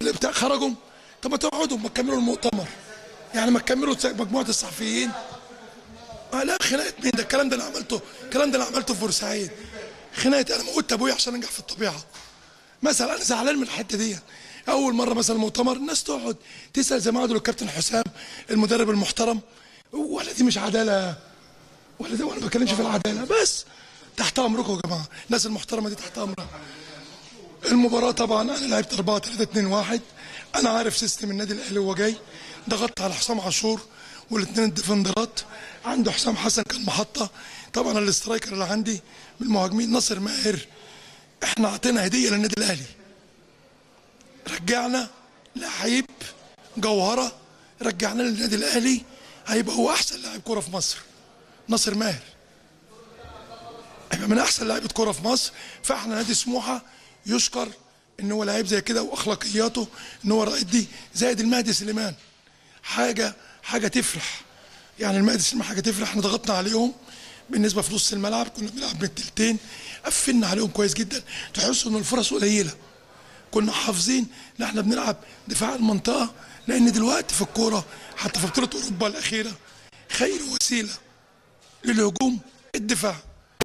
بتاع خرجوا طب ما تقعدوا ما تكملوا المؤتمر يعني ما تكملوا مجموعه الصحفيين آه لا خناقه مين ده الكلام ده انا عملته الكلام ده انا عملته في بورسعيد خناقه انا موتت ابويا عشان انجح في الطبيعه مثلا انا زعلان من الحته دي اول مره مثلا مؤتمر الناس تقعد تسال زي ما قعدوا الكابتن حسام المدرب المحترم ولا دي مش عداله ولا ده وانا ما بتكلمش في العداله بس تحت امركم يا جماعه الناس المحترمه دي تحت امرها المباراه طبعا انا لعبت 4 3 2 1 انا عارف سيستم النادي الاهلي وهو جاي ضغطت على حسام عاشور والاثنين الديفندرات عنده حسام حسن كان محطه طبعا الاسترايكر اللي عندي من المهاجمين ناصر ماهر احنا اعطينا هديه للنادي الاهلي رجعنا لعيب جوهره رجعنا للنادي الاهلي هيبقى هو احسن لاعب كوره في مصر ناصر ماهر هيبقى من احسن لاعيبه كوره في مصر فاحنا نادي سموحه يشكر ان هو لعيب زي كده واخلاقياته ان هو رائد دي زائد المهدي سليمان حاجه حاجه تفرح يعني المهدي سليمان حاجه تفرح احنا ضغطنا عليهم بالنسبه في نص الملعب كنا بنلعب من التلتين قفلنا عليهم كويس جدا تحسوا ان الفرص قليله كنا حافظين ان احنا بنلعب دفاع المنطقه لان دلوقتي في الكوره حتى في بطوله اوروبا الاخيره خير وسيله للهجوم الدفاع